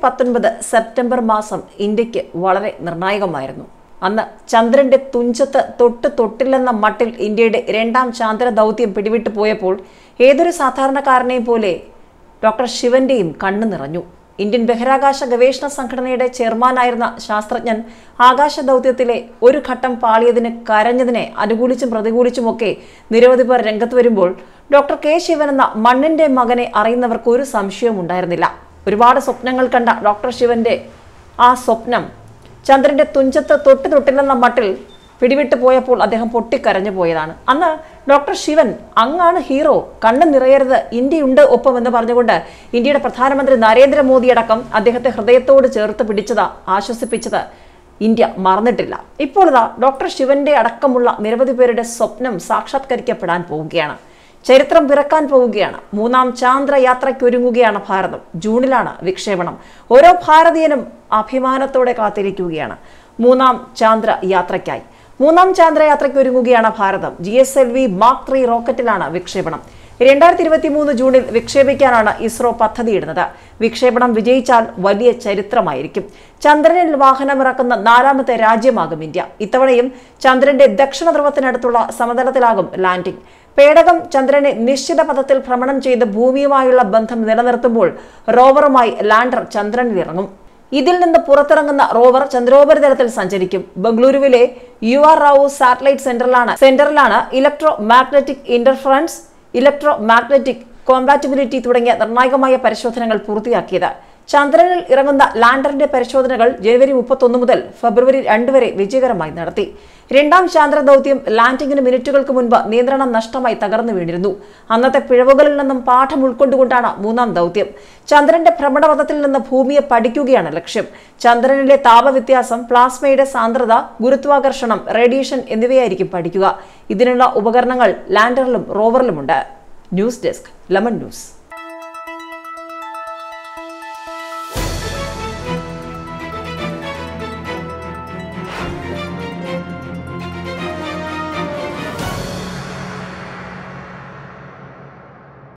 പത്തൊൻപത് സെപ്റ്റംബർ മാസം ഇന്ത്യക്ക് വളരെ നിർണായകമായിരുന്നു അന്ന് ചന്ദ്രന്റെ തുഞ്ചത്ത് തൊട്ട് തൊട്ടില്ലെന്ന മട്ടിൽ ഇന്ത്യയുടെ രണ്ടാം ചാന്ദ്ര ദൗത്യം പിടിവിട്ടു പോയപ്പോൾ ഏതൊരു സാധാരണക്കാരനെയും പോലെ ഡോക്ടർ ശിവന്റെയും കണ്ണു നിറഞ്ഞു ഇന്ത്യൻ ബഹിരാകാശ ഗവേഷണ സംഘടനയുടെ ചെയർമാനായിരുന്ന ശാസ്ത്രജ്ഞൻ ആകാശ ദൗത്യത്തിലെ ഒരു ഘട്ടം പാളിയതിന് കരഞ്ഞതിനെ അനുകൂലിച്ചും പ്രതികൂലിച്ചുമൊക്കെ നിരവധി പേർ രംഗത്ത് വരുമ്പോൾ ഡോക്ടർ കെ ശിവൻ എന്ന മണ്ണിന്റെ മകനെ അറിയുന്നവർക്ക് ഒരു സംശയവും ഉണ്ടായിരുന്നില്ല ഒരുപാട് സ്വപ്നങ്ങൾ കണ്ട ഡോക്ടർ ശിവന്റെ ആ സ്വപ്നം ചന്ദ്രന്റെ തുഞ്ചത്ത് തൊട്ട് തൊട്ടില്ലെന്ന മട്ടിൽ പിടിവിട്ട് പോയപ്പോൾ അദ്ദേഹം പൊട്ടിക്കരഞ്ഞു പോയതാണ് അന്ന് ഡോക്ടർ ശിവൻ അങ്ങാണ് ഹീറോ കണ്ണു നിറയരുത് ഇന്ത്യയുണ്ട് ഒപ്പം എന്ന് പറഞ്ഞുകൊണ്ട് ഇന്ത്യയുടെ പ്രധാനമന്ത്രി നരേന്ദ്രമോദി അടക്കം അദ്ദേഹത്തെ ഹൃദയത്തോട് ചേർത്ത് പിടിച്ചത് ആശ്വസിപ്പിച്ചത് ഇന്ത്യ മറന്നിട്ടില്ല ഇപ്പോൾ ഇതാ ഡോക്ടർ ശിവന്റെ അടക്കമുള്ള നിരവധി പേരുടെ സ്വപ്നം സാക്ഷാത്കരിക്കപ്പെടാൻ പോവുകയാണ് ചരിത്രം പിറക്കാൻ പോവുകയാണ് മൂന്നാം ചാന്ദ്ര യാത്രയ്ക്ക് ഒരുങ്ങുകയാണ് ഭാരതം ജൂണിലാണ് വിക്ഷേപണം ഓരോ ഭാരതീയനും അഭിമാനത്തോടെ കാത്തിരിക്കുകയാണ് മൂന്നാം ചാന്ദ്ര യാത്രയ്ക്കായി മൂന്നാം ചാന്ദ്ര യാത്രയ്ക്ക് ഒരുങ്ങുകയാണ് Bharatam G S L V mark three റോക്കറ്റിലാണ് വിക്ഷേപണം രണ്ടായിരത്തി ഇരുപത്തി മൂന്ന് ജൂണിൽ വിക്ഷേപിക്കാനാണ് ഇസ്രോ പദ്ധതിയിടുന്നത് വിക്ഷേപണം വിജയിച്ചാൽ വലിയ ചരിത്രമായിരിക്കും ചന്ദ്രനിൽ വാഹനമിറക്കുന്ന നാലാമത്തെ രാജ്യമാകും ഇന്ത്യ ഇത്തവണയും ചന്ദ്രന്റെ ദക്ഷിണ ധ്രുവത്തിനടുത്തുള്ള സമതലത്തിലാകും ലാൻഡിംഗ് പേടകം ചന്ദ്രനെ നിശ്ചിത പഥത്തിൽ ഭ്രമണം ചെയ്ത് ഭൂമിയുമായുള്ള ബന്ധം നിലനിർത്തുമ്പോൾ റോവറുമായി ലാൻഡർ ചന്ദ്രനിൽ ഇറങ്ങും ഇതിൽ നിന്ന് പുറത്തിറങ്ങുന്ന റോവർ ചന്ദ്രോപരിതലത്തിൽ സഞ്ചരിക്കും ബംഗളൂരുവിലെ യു ആർ റാവു സാറ്റലൈറ്റ് സെന്ററിലാണ് സെന്ററിലാണ് electromagnetic interference electromagnetic compatibility തുടങ്ങിയ നിർണായകമായ പരിശോധനകൾ പൂർത്തിയാക്കിയത് ചന്ദ്രനിൽ ഇറങ്ങുന്ന ലാൻഡറിന്റെ പരിശോധനകൾ ജനുവരി മുപ്പത്തൊന്ന് മുതൽ ഫെബ്രുവരി രണ്ട് വരെ വിജയകരമായി നടത്തി രണ്ടാം ചാന്ദ്ര ദൗത്യം ലാൻഡിംഗിന് മിനിറ്റുകൾക്ക് മുൻപ് നിയന്ത്രണം നഷ്ടമായി തകർന്നു വീണിരുന്നു അന്നത്തെ പിഴവുകളിൽ നിന്നും പാഠം ഉൾക്കൊണ്ടുകൊണ്ടാണ് മൂന്നാം ദൗത്യം ചന്ദ്രന്റെ ഭ്രമണപഥത്തിൽ നിന്ന് ഭൂമിയെ പഠിക്കുകയാണ് ലക്ഷ്യം ചന്ദ്രനിലെ താപവ്യത്യാസം പ്ലാസ്മയുടെ സാന്ദ്രത ഗുരുത്വാകർഷണം റേഡിയേഷൻ എന്നിവയായിരിക്കും പഠിക്കുക ഇതിനുള്ള ഉപകരണങ്ങൾ ലാൻഡറിലും റോവറിലുമുണ്ട് ന്യൂസ് ഡെസ്ക് ലെമൺ ന്യൂസ്